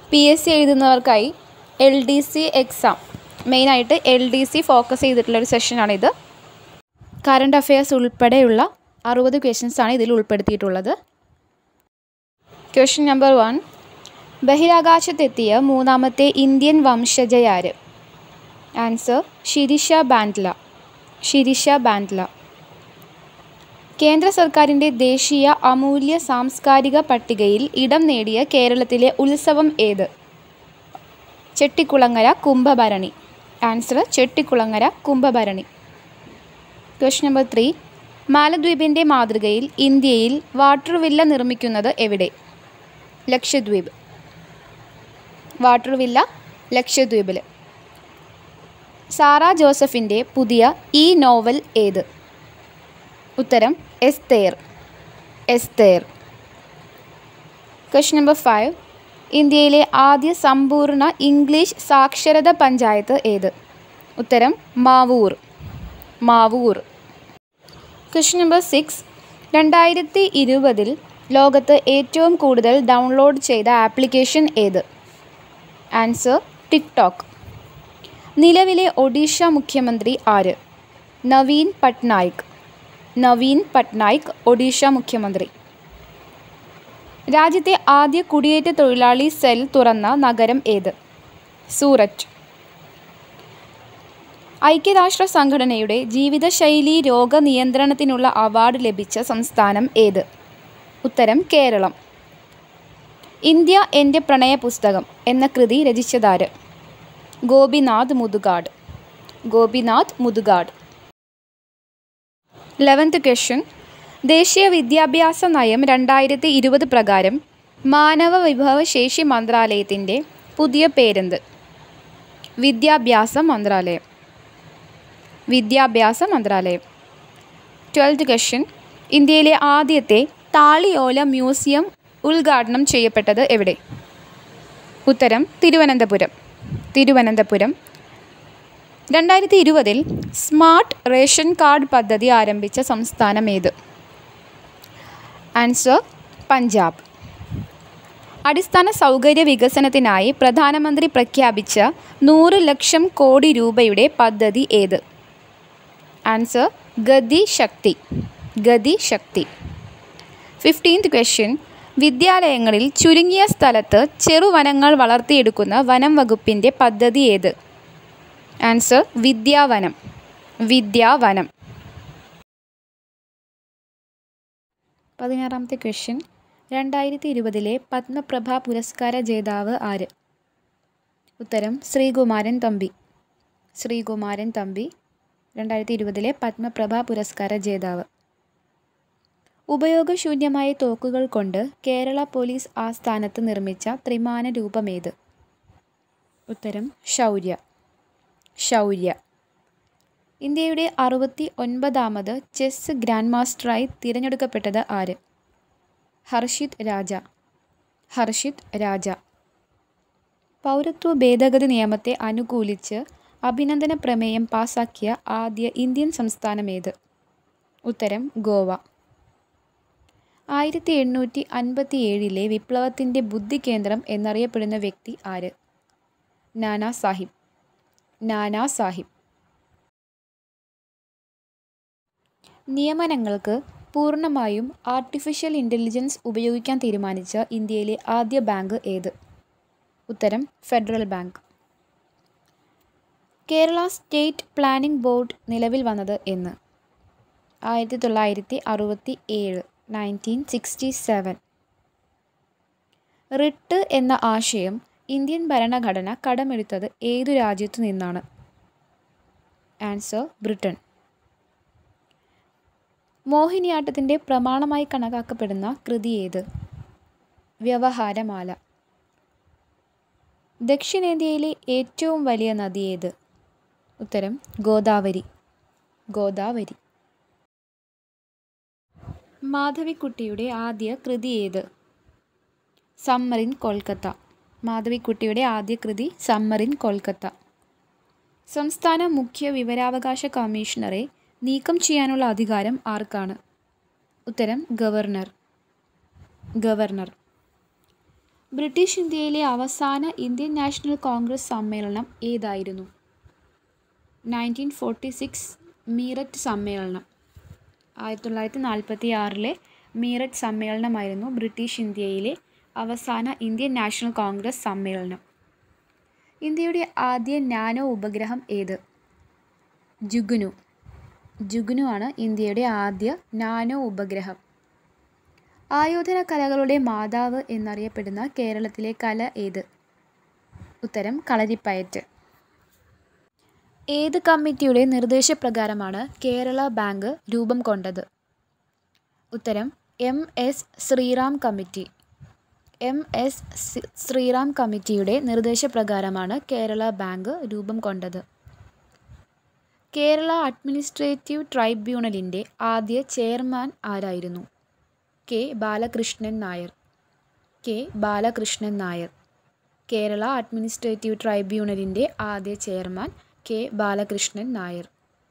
P S C എഴുതുന്നവർക്കായി L D C exam മെയിനായിട്ട് L D C focus ചെയ്തിട്ടുള്ള ഒരു സെഷനാണിത് കറണ്ട് അഫെയർസ് ഉൾപ്പെടെയുള്ള അറുപത് ക്വസ്റ്റ്യൻസാണ് ഇതിൽ ഉൾപ്പെടുത്തിയിട്ടുള്ളത് ക്വസ്റ്റ്യൻ നമ്പർ വൺ ബഹിരാകാശത്തെത്തിയ മൂന്നാമത്തെ ഇന്ത്യൻ വംശജയാര് ആൻസർ ഷിരിഷ ബാൻഡ്ല ഷിരിഷ ബാൻഡ്ല കേന്ദ്ര സർക്കാരിൻ്റെ ദേശീയ അമൂല്യ സാംസ്കാരിക പട്ടികയിൽ ഇടം നേടിയ കേരളത്തിലെ ഉത്സവം ഏത് Chettikulangara Kumbhabharani answer Chettikulangara Kumbhabharani question number three മാലദ്വീപിൻ്റെ മാതൃകയിൽ ഇന്ത്യയിൽ വാട്ടർ വില്ല നിർമ്മിക്കുന്നത് എവിടെ ലക്ഷദ്വീപ് വാട്ടർ വില്ല ലക്ഷദ്വീപിൽ സാറ ജോസഫിൻ്റെ പുതിയ ഈ നോവൽ ഏത് ഉത്തരം Esther Esther question number five ഇന്ത്യയിലെ ആദ്യ സമ്പൂർണ്ണ ഇംഗ്ലീഷ് സാക്ഷരത പഞ്ചായത്ത് ഏത് ഉത്തരം Mavoor Mavoor question number six രണ്ടായിരത്തി ഇരുപതിൽ ലോകത്ത് ഏറ്റവും കൂടുതൽ ഡൗൺലോഡ് ചെയ്ത ആപ്ലിക്കേഷൻ ഏത് ആൻസർ ടിക്ടോക്ക് നിലവിലെ ഒഡീഷ മുഖ്യമന്ത്രി ആര് നവീൻ പട്നായിക് നവീൻ പട്നായിക് ഒഡീഷ മുഖ്യമന്ത്രി രാജ്യത്തെ ആദ്യ കുടിയേറ്റ തൊഴിലാളി സെൽ തുറന്ന നഗരം ഏത് സൂററ്റ് ഐക്യരാഷ്ട്ര സംഘടനയുടെ ജീവിതശൈലി രോഗനിയന്ത്രണത്തിനുള്ള അവാർഡ് ലഭിച്ച സംസ്ഥാനം ഏത് ഉത്തരം കേരളം ഇന്ത്യ എൻ്റെ പ്രണയ പുസ്തകം എന്ന കൃതി രചിച്ചതാര് ഗോപിനാഥ് മുതുകാട് ഗോപിനാഥ് മുതുകാട് ലെവൻത്ത് ക്വസ്റ്റ്യൻ ദേശീയ വിദ്യാഭ്യാസ നയം രണ്ടായിരത്തി ഇരുപത് പ്രകാരം മാനവ വിഭവശേഷി മന്ത്രാലയത്തിൻ്റെ പുതിയ പേരെന്ത് വിദ്യാഭ്യാസ മന്ത്രാലയം വിദ്യാഭ്യാസ മന്ത്രാലയം ട്വൽത്ത് ക്വസ്റ്റ്യൻ ഇന്ത്യയിലെ ആദ്യത്തെ താളിയോല മ്യൂസിയം ഉദ്ഘാടനം ചെയ്യപ്പെട്ടത് എവിടെ ഉത്തരം തിരുവനന്തപുരം തിരുവനന്തപുരം രണ്ടായിരത്തി ഇരുപതിൽ സ്മാർട്ട് റേഷൻ കാർഡ് പദ്ധതി ആരംഭിച്ച സംസ്ഥാനം ഏത് ആൻസർ പഞ്ചാബ് അടിസ്ഥാന സൗകര്യ വികസനത്തിനായി പ്രധാനമന്ത്രി പ്രഖ്യാപിച്ച നൂറ് ലക്ഷം കോടി രൂപയുടെ പദ്ധതി ഏത് ആൻസർ ഗതി ശക്തി ഗതി ശക്തി ഫിഫ്റ്റീൻത് ക്വസ്റ്റ്യൻ വിദ്യാലയങ്ങളിൽ ചുരുങ്ങിയ സ്ഥലത്ത് ചെറുവനങ്ങൾ വളർത്തിയെടുക്കുന്ന വനം വകുപ്പിൻ്റെ പദ്ധതി ഏത് ആൻസർ വിദ്യാവനം വിദ്യാവനം പതിനാറാമത്തെ ക്വസ്റ്റ്യൻ രണ്ടായിരത്തി ഇരുപതിലെ പത്മപ്രഭ പുരസ്കാര ജേതാവ് ആര് ഉത്തരം ശ്രീകുമാരൻ തമ്പി ശ്രീകുമാരൻ തമ്പി രണ്ടായിരത്തി ഇരുപതിലെ പത്മപ്രഭ പുരസ്കാര ജേതാവ് ഉപയോഗശൂന്യമായ തോക്കുകൾ കൊണ്ട് കേരള പോലീസ് ആസ്ഥാനത്ത് നിർമ്മിച്ച ത്രിമാന രൂപമേത് ഉത്തരം ശൗര്യ ശൗര്യ ഇന്ത്യയുടെ അറുപത്തി ഒൻപതാമത് ചെസ് ഗ്രാൻഡ് മാസ്റ്ററായി തിരഞ്ഞെടുക്കപ്പെട്ടത് ആര് ഹർഷിത് രാജ ഹർഷിത് രാജ പൗരത്വ ഭേദഗതി നിയമത്തെ അനുകൂലിച്ച് അഭിനന്ദന പ്രമേയം പാസാക്കിയ ആദ്യ ഇന്ത്യൻ സംസ്ഥാനമേത് ഉത്തരം ഗോവ ആയിരത്തി എണ്ണൂറ്റി അൻപത്തി ഏഴിലെ വിപ്ലവത്തിൻ്റെ ബുദ്ധികേന്ദ്രം എന്നറിയപ്പെടുന്ന വ്യക്തി ആര് നാനാ സാഹിബ് നാനാ സാഹിബ് നിയമനങ്ങൾക്ക് പൂർണ്ണമായും ആർട്ടിഫിഷ്യൽ ഇൻ്റലിജൻസ് ഉപയോഗിക്കാൻ തീരുമാനിച്ച ഇന്ത്യയിലെ ആദ്യ ബാങ്ക് ഏത് ഉത്തരം federal bank Kerala state planning board നിലവിൽ വന്നത് എന്ന് ആയിരത്തി തൊള്ളായിരത്തി അറുപത്തി ഏഴ് നയൻറ്റീൻ സിക്സ്റ്റി സെവൻ റിട്ട് എന്ന ആശയം ഇന്ത്യൻ ഭരണഘടന കടമെടുത്തത് ഏതു രാജ്യത്തു നിന്നാണ് ആൻസർ ബ്രിട്ടൻ മോഹിനിയാട്ടത്തിൻ്റെ പ്രമാണമായി കണക്കാക്കപ്പെടുന്ന കൃതി ഏത് വ്യവഹാരമാല ദക്ഷിണേന്ത്യയിലെ ഏറ്റവും വലിയ നദി ഏത് ഉത്തരം ഗോദാവരി ഗോദാവരി മാധവിക്കുട്ടിയുടെ ആദ്യ കൃതി ഏത് സമ്മറിൻ കൊൽക്കത്ത മാധവിക്കുട്ടിയുടെ ആദ്യ കൃതി സമ്മറിൻ കൊൽക്കത്ത സംസ്ഥാന മുഖ്യ വിവരാവകാശ കമ്മീഷണറെ നീക്കം ചെയ്യാനുള്ള അധികാരം ആർക്കാണ് ഉത്തരം ഗവർണർ ഗവർണർ ബ്രിട്ടീഷ് ഇന്ത്യയിലെ അവസാന ഇന്ത്യൻ നാഷണൽ കോൺഗ്രസ് സമ്മേളനം ഏതായിരുന്നു നയൻറ്റീൻ ഫോർട്ടി സിക്സ് മീററ്റ് സമ്മേളനം ആയിരത്തി തൊള്ളായിരത്തി നാൽപ്പത്തി ആറിലെ മീററ്റ് സമ്മേളനമായിരുന്നു ബ്രിട്ടീഷ് ഇന്ത്യയിലെ അവസാന ഇന്ത്യൻ നാഷണൽ കോൺഗ്രസ് സമ്മേളനം ഇന്ത്യയുടെ ആദ്യ നാനോ ഉപഗ്രഹം ഏത് ജുഗ്നു ജുഗ്നു ആണ് ഇന്ത്യയുടെ ആദ്യ നാനോ ഉപഗ്രഹം ആയോധന കലകളുടെ മാതാവ് എന്നറിയപ്പെടുന്ന കേരളത്തിലെ കല ഏത് ഉത്തരം കളരിപ്പയറ്റ് ഏത് കമ്മിറ്റിയുടെ നിർദ്ദേശപ്രകാരമാണ് കേരള ബാങ്ക് രൂപം കൊണ്ടത് ഉത്തരം M S Sreeram committee M S Sreeram കമ്മിറ്റിയുടെ നിർദ്ദേശപ്രകാരമാണ് കേരള ബാങ്ക് രൂപം കൊണ്ടത് കേരള അഡ്മിനിസ്ട്രേറ്റീവ് ട്രൈബ്യൂണലിൻ്റെ ആദ്യ ചെയർമാൻ ആരായിരുന്നു K Balakrishnan Nair K Balakrishnan Nair Kerala administrative ട്രൈബ്യൂണലിൻ്റെ ആദ്യ chairman K Balakrishnan Nair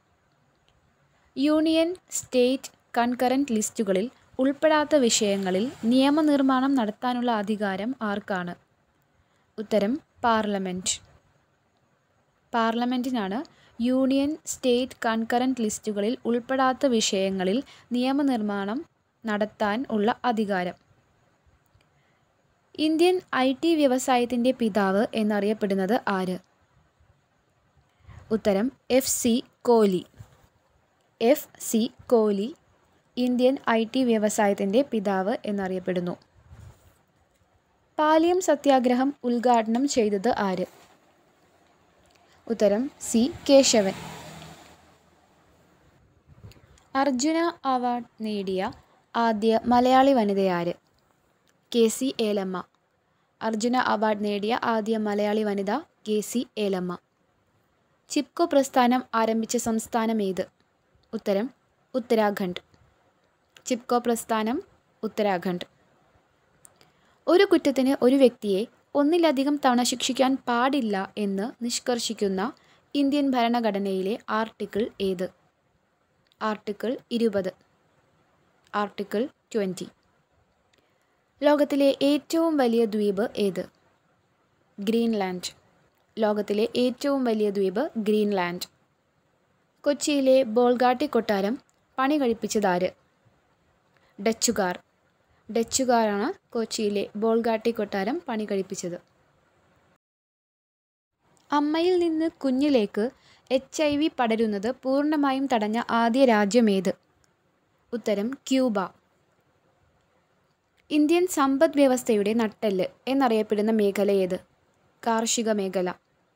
union state concurrent ലിസ്റ്റുകളിൽ ഉൾപ്പെടാത്ത വിഷയങ്ങളിൽ നിയമനിർമ്മാണം നടത്താനുള്ള അധികാരം ആർക്കാണ് ഉത്തരം പാർലമെൻറ്റ് പാർലമെൻറ്റിനാണ് യൂണിയൻ സ്റ്റേറ്റ് കൺകറൻറ്റ് ലിസ്റ്റുകളിൽ ഉൾപ്പെടാത്ത വിഷയങ്ങളിൽ നിയമനിർമ്മാണം നടത്താൻ ഉള്ള അധികാരം ഇന്ത്യൻ ഐ ടി വ്യവസായത്തിൻ്റെ പിതാവ് എന്നറിയപ്പെടുന്നത് ആര് ഉത്തരം F C Kohli F C Kohli Indian I T വ്യവസായത്തിൻ്റെ പിതാവ് എന്നറിയപ്പെടുന്നു പാലിയം സത്യാഗ്രഹം ഉദ്ഘാടനം ചെയ്തത് ആര് ഉത്തരം സി കേശവൻ അർജുന അവാർഡ് നേടിയ ആദ്യ മലയാളി വനിതയാര് K C Elamma Arjuna award നേടിയ ആദ്യ മലയാളി വനിത കെ സി ഏലമ്മ ചിപ്കോ പ്രസ്ഥാനം ആരംഭിച്ച സംസ്ഥാനം ഏത് ഉത്തരം ഉത്തരാഖണ്ഡ് ചിപ്കോ പ്രസ്ഥാനം ഉത്തരാഖണ്ഡ് ഒരു കുറ്റത്തിന് ഒരു വ്യക്തിയെ ഒന്നിലധികം തവണ ശിക്ഷിക്കാൻ പാടില്ല എന്ന് നിഷ്കർഷിക്കുന്ന ഇന്ത്യൻ ഭരണഘടനയിലെ ആർട്ടിക്കിൾ ഏത് ആർട്ടിക്കിൾ ഇരുപത് ആർട്ടിക്കിൾ ട്വൻറ്റി ലോകത്തിലെ ഏറ്റവും വലിയ ദ്വീപ് ഏത് ഗ്രീൻലാൻഡ് ലോകത്തിലെ ഏറ്റവും വലിയ ദ്വീപ് ഗ്രീൻലാൻഡ് കൊച്ചിയിലെ ബോൾഗാട്ടി കൊട്ടാരം പണി കഴിപ്പിച്ചതാര് ഡച്ചുകാർ ഡച്ചുകാരാണ് കൊച്ചിയിലെ ബോൾഗാട്ടി കൊട്ടാരം പണി കഴിപ്പിച്ചത് അമ്മയിൽ നിന്ന് കുഞ്ഞിലേക്ക് എച്ച് ഐ വി പടരുന്നത് പൂർണ്ണമായും തടഞ്ഞ ആദ്യ രാജ്യമേത് ഉത്തരം ക്യൂബ ഇന്ത്യൻ സമ്പദ് വ്യവസ്ഥയുടെ നട്ടെല്ല് എന്നറിയപ്പെടുന്ന മേഖല ഏത് കാർഷിക മേഖല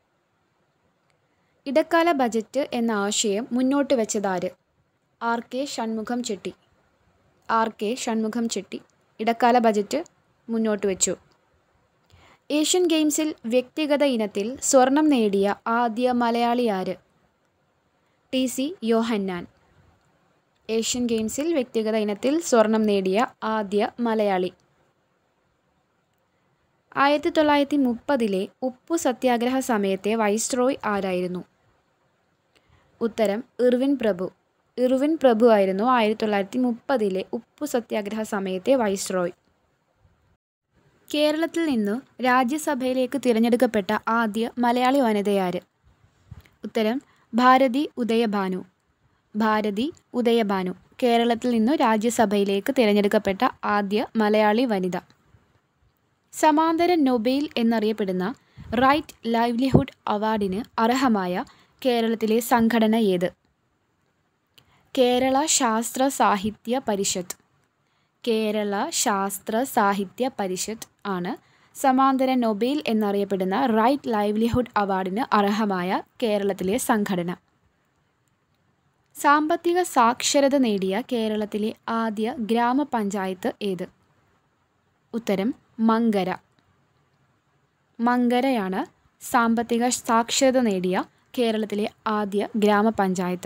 ഇടക്കാല ബജറ്റ് എന്ന ആശയം മുന്നോട്ട് വെച്ചതാര് R K Shanmukham Chetty R K Shanmukham Chetty ഇടക്കാല ബജറ്റ് മുന്നോട്ട് വെച്ചു ഏഷ്യൻ ഗെയിംസിൽ വ്യക്തിഗത ഇനത്തിൽ സ്വർണം നേടിയ ആദ്യ മലയാളി ആര് ടി സി യോഹന്നാൻ ഏഷ്യൻ ഗെയിംസിൽ വ്യക്തിഗത ഇനത്തിൽ സ്വർണം നേടിയ ആദ്യ മലയാളി ആയിരത്തി തൊള്ളായിരത്തി മുപ്പതിലെ ഉപ്പു സത്യാഗ്രഹ സമയത്തെ വൈസ്രോയ് ആരായിരുന്നു ഉത്തരം ഇർവിൻ പ്രഭു ഇർവിൻ പ്രഭു ആയിരുന്നു ആയിരത്തി തൊള്ളായിരത്തി മുപ്പതിലെ ഉപ്പു സത്യാഗ്രഹ സമയത്തെ വൈസ്രോയ് കേരളത്തിൽ നിന്നു രാജ്യസഭയിലേക്ക് തിരഞ്ഞെടുക്കപ്പെട്ട ആദ്യ മലയാളി വനിതയാര് ഉത്തരം ഭാരതി ഉദയഭാനു ഭാരതി ഉദയഭാനു കേരളത്തിൽ നിന്നു രാജ്യസഭയിലേക്ക് തിരഞ്ഞെടുക്കപ്പെട്ട ആദ്യ മലയാളി വനിത സമാന്തര നൊബേൽ എന്നറിയപ്പെടുന്ന റൈറ്റ് ലൈവ്ലിഹുഡ് അവാർഡിന് അർഹമായ കേരളത്തിലെ സംഘടന ഏത് കേരള ശാസ്ത്ര സാഹിത്യ പരിഷത്ത് കേരള ശാസ്ത്ര സാഹിത്യ പരിഷത്ത് ആണ് സമാന്തര നൊബേൽ എന്നറിയപ്പെടുന്ന റൈറ്റ് ലൈവ്ലിഹുഡ് അവാർഡിന് അർഹമായ കേരളത്തിലെ സംഘടന സാമ്പത്തിക സാക്ഷരത നേടിയ കേരളത്തിലെ ആദ്യ ഗ്രാമപഞ്ചായത്ത് ഏത് ഉത്തരം മങ്കര മങ്കരയാണ് സാമ്പത്തിക സാക്ഷരത നേടിയ കേരളത്തിലെ ആദ്യ ഗ്രാമപഞ്ചായത്ത്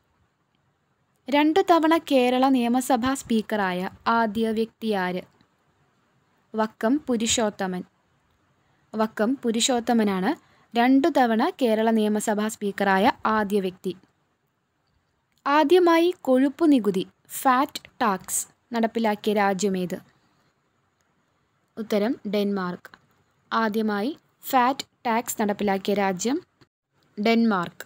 രണ്ടു തവണ കേരള നിയമസഭാ സ്പീക്കറായ ആദ്യ വ്യക്തിയാര് വക്കം പുരുഷോത്തമൻ വക്കം പുരുഷോത്തമനാണ് രണ്ടു തവണ കേരള നിയമസഭാ സ്പീക്കറായ ആദ്യ വ്യക്തി ആദ്യമായി കൊഴുപ്പു നികുതി ഫാറ്റ് ടാക്സ് നടപ്പിലാക്കിയ രാജ്യമേത് ഉത്തരം ഡെൻമാർക്ക് ആദ്യമായി ഫാറ്റ് ടാക്സ് നടപ്പിലാക്കിയ രാജ്യം ഡെൻമാർക്ക്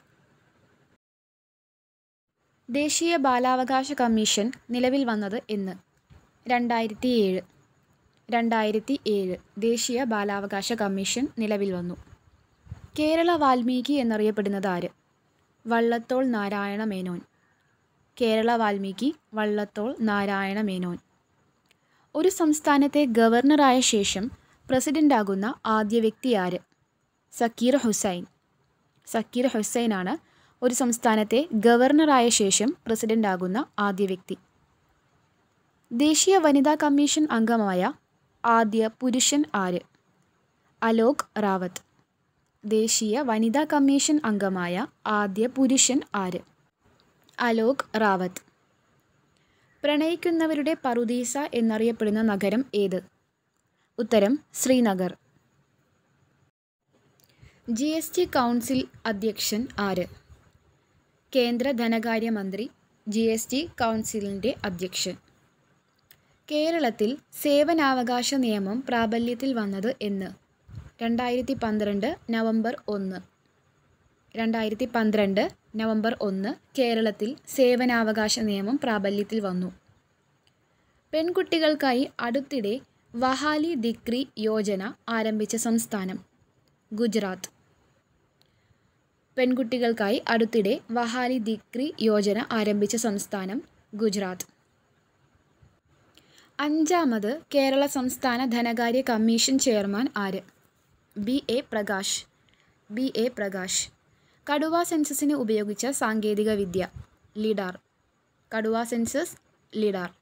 ദേശീയ ബാലാവകാശ കമ്മീഷൻ നിലവിൽ വന്നത് എന്ന് രണ്ടായിരത്തി ഏഴ് രണ്ടായിരത്തി ഏഴ് ദേശീയ ബാലാവകാശ കമ്മീഷൻ നിലവിൽ വന്നു കേരള വാൽമീകി എന്നറിയപ്പെടുന്നത് ആര് വള്ളത്തോൾ നാരായണ മേനോൻ കേരള വാൽമീകി വള്ളത്തോൾ നാരായണ മേനോൻ ഒരു സംസ്ഥാനത്തെ ഗവർണറായ ശേഷം പ്രസിഡൻ്റാകുന്ന ആദ്യ വ്യക്തി ആര് സക്കീർ ഹുസൈൻ സക്കീർ ഹുസൈനാണ് ഒരു സംസ്ഥാനത്തെ ഗവർണറായ ശേഷം പ്രസിഡൻ്റാകുന്ന ആദ്യ വ്യക്തി ദേശീയ വനിതാ കമ്മീഷൻ അംഗമായ ആദ്യ പുരുഷൻ ആര് അലോക് റാവത്ത് ദേശീയ വനിതാ കമ്മീഷൻ അംഗമായ ആദ്യ പുരുഷൻ ആര് അലോക് റാവത്ത് പ്രണയിക്കുന്നവരുടെ പറുദീസ എന്നറിയപ്പെടുന്ന നഗരം ഏത് ഉത്തരം Srinagar G S T council അധ്യക്ഷൻ ആര് കേന്ദ്ര ധനകാര്യമന്ത്രി ജി എസ് ടി കൗൺസിലിൻ്റെ അധ്യക്ഷൻ കേരളത്തിൽ സേവനാവകാശ നിയമം പ്രാബല്യത്തിൽ വന്നത് എന്ന് രണ്ടായിരത്തി പന്ത്രണ്ട് നവംബർ ഒന്ന് രണ്ടായിരത്തി പന്ത്രണ്ട് നവംബർ ഒന്ന് കേരളത്തിൽ സേവനാവകാശ നിയമം പ്രാബല്യത്തിൽ വന്നു പെൺകുട്ടികൾക്കായി അടുത്തിടെ വഹാലി ദിക്രി യോജന ആരംഭിച്ച സംസ്ഥാനം ഗുജറാത്ത് പെൺകുട്ടികൾക്കായി അടുത്തിടെ വഹാലി ദിക്രി യോജന ആരംഭിച്ച സംസ്ഥാനം ഗുജറാത്ത് അഞ്ചാമത് കേരള സംസ്ഥാന ധനകാര്യ കമ്മീഷൻ ചെയർമാൻ ആര് B A Prakash B A Prakash കടുവ സെൻസസിന് ഉപയോഗിച്ച സാങ്കേതിക വിദ്യ ലിഡാർ കടുവ സെൻസസ് ലിഡാർ